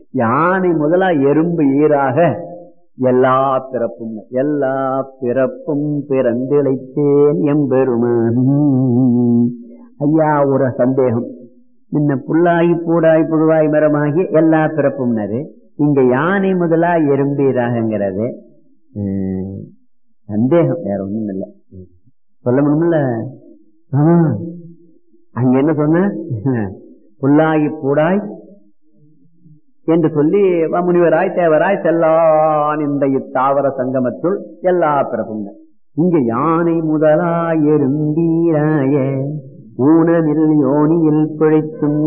யானை முதலா எறும்பு ஈராக எல்லா பிறப்பும் எல்லா பிறப்பும் பிறந்திழைத்தேன் எம்பெருமான் ஐயா ஒரு சந்தேகம் முன்ன புல்லாகி பூடாய் புழுவாய் மரமாகி எல்லா பிறப்பும்னாரு இங்க யானை முதலா எறும்பீராகங்கிறது உம், சந்தேகம் வேற ஒண்ணும் இல்லை சொல்ல முடியுமில்ல ஆமா. அங்க என்ன சொன்ன புல்லாகி பூடாய் என்று சொல்லி வ- முனிவராய் தேவராய் செல்லான் இந்த இத்தாவர சங்கமத்துள் எல்லா பிறப்பும் இங்க யானை முதலா எறும்பீராய ஊனமில் யோனியில் பிழைத்தும்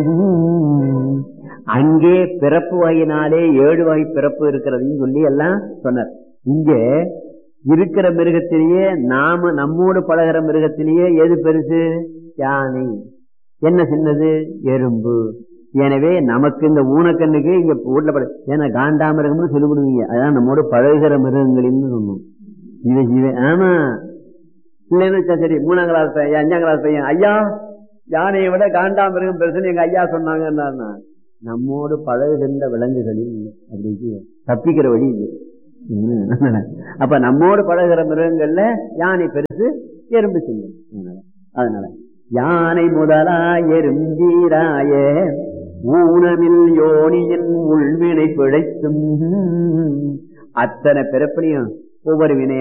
அங்கே பிறப்பு வகையினாலே ஏழு வகை பிறப்பு இருக்கிறதுன்னு சொல்லி எல்லாம் சொன்னார் இங்கே இருக்கிற மிருகத்திலேயே நாம நம்மோடு பழகிற மிருகத்திலேயே எது பெருசு யானை என்ன சின்னது எறும்பு எனவே நமக்கு இந்த ஊனக்கண்ணுக்கு இங்க வீட்டுல பட ஏன்னா காண்டாமிருகம்னு சொல்லி கொடுவீங்க அதான் நம்மோடு பழகுகிற மிருகங்களின்னு சொன்னோம் இது இது ஆமா இல்லைன்னு வச்சா சரி மூணாம் கிளாஸ் பையன் அஞ்சாம் கிளாஸ் பையன் ஐயா யானையை விட காண்டாமிருகம் பெருசுன்னு எங்க ஐயா சொன்னாங்கன்னா நம்மோடு பழகுகின்ற விலங்குகளில் அப்படி தப்பிக்கிற வழி இது உம். அப்ப நம்மோடு பழகுற மிருகங்கள்ல யானை பெருசு எறும்பு சின்னம் அதனால அதனால யானை முதலா எறும்பீராய ஊனமில் யோனியின் உள்வினை பிழைத்தும் அத்தனை பிறப்பிலையும் ஒவ்வொரு வினை